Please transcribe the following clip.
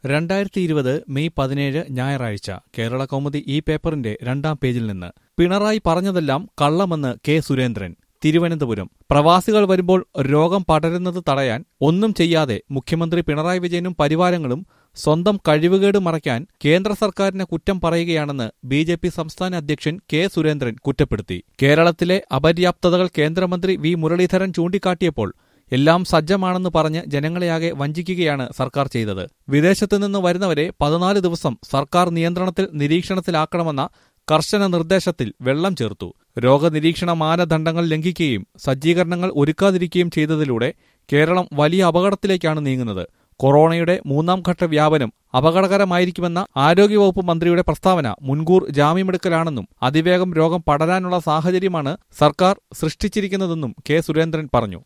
രണ്ടായിരത്തി ഇരുപത് മെയ് പതിനേഴ് ഞായറാഴ്ച കേരള കൗമുദി ഈ പേപ്പറിന്റെ രണ്ടാം പേജിൽ നിന്ന് പിണറായി പറഞ്ഞതെല്ലാം കള്ളമെന്ന് കെ സുരേന്ദ്രൻ തിരുവനന്തപുരം പ്രവാസികൾ വരുമ്പോൾ രോഗം പടരുന്നത് തടയാൻ ഒന്നും ചെയ്യാതെ മുഖ്യമന്ത്രി പിണറായി വിജയനും പരിവാരങ്ങളും സ്വന്തം കഴിവുകേട് മറയ്ക്കാൻ കേന്ദ്ര സർക്കാരിനെ കുറ്റം പറയുകയാണെന്ന് ബി ജെ പി സംസ്ഥാന അധ്യക്ഷൻ കെ സുരേന്ദ്രൻ കുറ്റപ്പെടുത്തി കേരളത്തിലെ അപര്യാപ്തതകൾ കേന്ദ്രമന്ത്രി വി മുരളീധരൻ ചൂണ്ടിക്കാട്ടിയപ്പോൾ എല്ലാം സജ്ജമാണെന്ന് പറഞ്ഞ് ജനങ്ങളെയാകെ വഞ്ചിക്കുകയാണ് സർക്കാർ ചെയ്തത് വിദേശത്തു നിന്ന് വരുന്നവരെ പതിനാല് ദിവസം സർക്കാർ നിയന്ത്രണത്തിൽ നിരീക്ഷണത്തിലാക്കണമെന്ന കർശന നിർദ്ദേശത്തിൽ വെള്ളം ചേർത്തു രോഗനിരീക്ഷണ മാനദണ്ഡങ്ങൾ ലംഘിക്കുകയും സജ്ജീകരണങ്ങൾ ഒരുക്കാതിരിക്കുകയും ചെയ്തതിലൂടെ കേരളം വലിയ അപകടത്തിലേക്കാണ് നീങ്ങുന്നത് കൊറോണയുടെ മൂന്നാം ഘട്ട വ്യാപനം അപകടകരമായിരിക്കുമെന്ന ആരോഗ്യവകുപ്പ് മന്ത്രിയുടെ പ്രസ്താവന മുൻകൂർ ജാമ്യമെടുക്കലാണെന്നും അതിവേഗം രോഗം പടരാനുള്ള സാഹചര്യമാണ് സർക്കാർ സൃഷ്ടിച്ചിരിക്കുന്നതെന്നും കെ സുരേന്ദ്രൻ പറഞ്ഞു